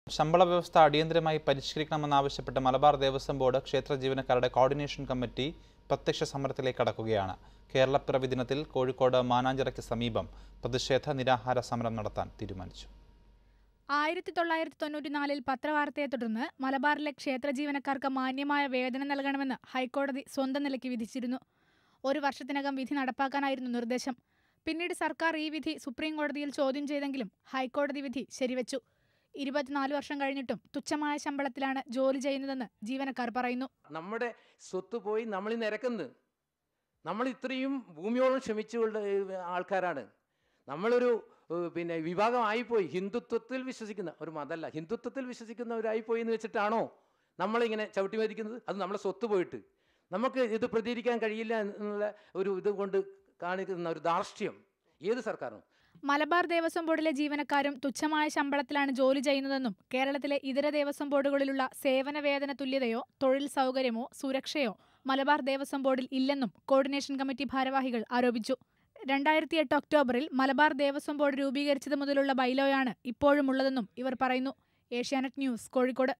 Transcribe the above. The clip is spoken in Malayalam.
ശമ്പള വ്യവസ്ഥ അടിയന്തരമായി പരിഷ്കരിക്കണമെന്നാവശ്യപ്പെട്ട് മലബാർ ദേവസ്വം ബോർഡ് ക്ഷേത്ര ജീവനക്കാരുടെ കോർഡിനേഷൻ കമ്മിറ്റി പ്രത്യക്ഷ സമരത്തിലേക്ക് കടക്കുകയാണ് കേരളപ്പിറവി ദിനത്തിൽ കോഴിക്കോട് മാനാഞ്ചിറയ്ക്ക് സമീപം പ്രതിഷേധ നിരാഹാര സമരം നടത്താൻ തീരുമാനിച്ചു ആയിരത്തി തൊള്ളായിരത്തി തൊണ്ണൂറ്റിനാലിൽ പത്രവാർത്തയെ തുടർന്ന് മലബാറിലെ ക്ഷേത്ര ജീവനക്കാർക്ക് മാന്യമായ വേതനം നൽകണമെന്ന് ഹൈക്കോടതി സ്വന്തം നിലയ്ക്ക് വിധിച്ചിരുന്നു ഒരു വർഷത്തിനകം വിധി നടപ്പാക്കാനായിരുന്നു നിർദ്ദേശം പിന്നീട് സർക്കാർ ഈ വിധി സുപ്രീം കോടതിയിൽ ചോദ്യം ചെയ്തെങ്കിലും ഹൈക്കോടതി വിധി ശരിവച്ചു ഇരുപത്തിനാല് വർഷം കഴിഞ്ഞിട്ടും തുച്ഛമായ ശമ്പളത്തിലാണ് ജോലി ചെയ്യുന്നതെന്ന് ജീവനക്കാർ പറയുന്നു നമ്മുടെ സ്വത്ത് പോയി നമ്മൾ നിരക്കുന്നത് നമ്മൾ ഇത്രയും ഭൂമിയോളം ക്ഷമിച്ചുള്ള ആൾക്കാരാണ് നമ്മളൊരു ഏഹ്, പിന്നെ വിഭാഗമായിപ്പോയി ഹിന്ദുത്വത്തിൽ വിശ്വസിക്കുന്ന ഒരു മതമല്ല ഹിന്ദുത്വത്തിൽ വിശ്വസിക്കുന്നവരായിപ്പോയി എന്ന് വെച്ചിട്ടാണോ നമ്മളിങ്ങനെ ചവിട്ടി മരിക്കുന്നത് അത് നമ്മളെ സ്വത്ത് പോയിട്ട് നമുക്ക് ഇത് പ്രതികരിക്കാൻ കഴിയില്ല എന്നുള്ള ഒരു ഇത് കൊണ്ട് കാണിക്കുന്ന ഒരു ധാർഷ്ട്യം ഏത് സർക്കാരും മലബാർ ദേവസ്വം ബോർഡിലെ ജീവനക്കാരും തുച്ഛമായ ശമ്പളത്തിലാണ് ജോലി ചെയ്യുന്നതെന്നും കേരളത്തിലെ ഇതര ദേവസ്വം ബോർഡുകളിലുള്ള സേവന വേതന തുല്യതയോ തൊഴിൽ സൗകര്യമോ സുരക്ഷയോ മലബാർ ദേവസ്വം ബോർഡിൽ ഇല്ലെന്നും കോർഡിനേഷൻ കമ്മിറ്റി ഭാരവാഹികൾ ആരോപിച്ചു രണ്ടായിരത്തി എട്ട് ഒക്ടോബറിൽ മലബാർ ദേവസ്വം ബോർഡ് രൂപീകരിച്ചത് മുതലുള്ള ബൈലോയാണ് ഇപ്പോഴും ഉള്ളതെന്നും ഇവർ പറയുന്നു ഏഷ്യാനെറ്റ് ന്യൂസ് കോഴിക്കോട്